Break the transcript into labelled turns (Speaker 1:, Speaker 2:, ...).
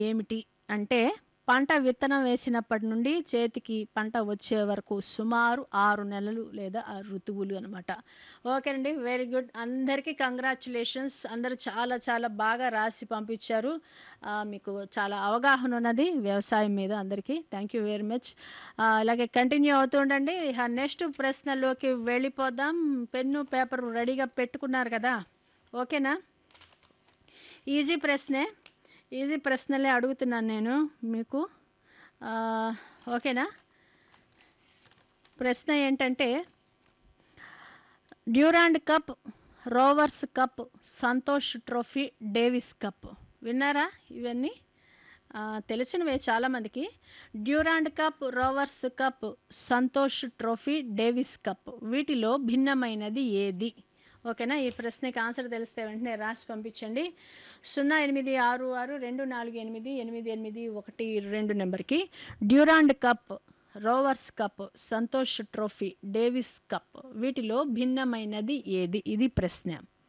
Speaker 1: ఏమిటి అంటే పంట విత్తనం వేసినప్పటి నుండి చేతికి పంట వచ్చే వరకు సుమారు ఆరు నెలలు లేదా ఆ ఋతువులు అనమాట ఓకేనండి వెరీ గుడ్ అందరికీ కంగ్రాచులేషన్స్ అందరూ చాలా చాలా బాగా రాసి పంపించారు ఆ, మీకు చాలా అవగాహన ఉన్నది వ్యవసాయం మీద అందరికీ థ్యాంక్ యూ వెరీ మచ్ అలాగే కంటిన్యూ అవుతుండండి నెక్స్ట్ ప్రశ్నలోకి వెళ్ళిపోదాం పెన్ను పేపర్ రెడీగా పెట్టుకున్నారు కదా ఓకేనా ఈజీ ప్రశ్నే ఈజీ ప్రశ్నలే అడుగుతున్నాను నేను మీకు ఆ, ఓకేనా ప్రశ్న ఏంటంటే Durand Cup Rovers Cup Santosh Trophy Davis Cup విన్నారా ఇవన్నీ ఆ, తెలిసినవే చాలామందికి Durand Cup Rovers Cup Santosh Trophy Davis Cup వీటిలో భిన్నమైనది ఏది ఓకేనా ఈ ప్రశ్నకి ఆన్సర్ తెలిస్తే వెంటనే రాసి పంపించండి సున్నా ఎనిమిది ఆరు ఆరు రెండు నాలుగు ఎనిమిది ఎనిమిది ఎనిమిది ఒకటి రెండు నెంబర్కి Durand Cup Rovers Cup Santosh Trophy Davis Cup వీటిలో భిన్నమైనది ఏది ఇది ప్రశ్న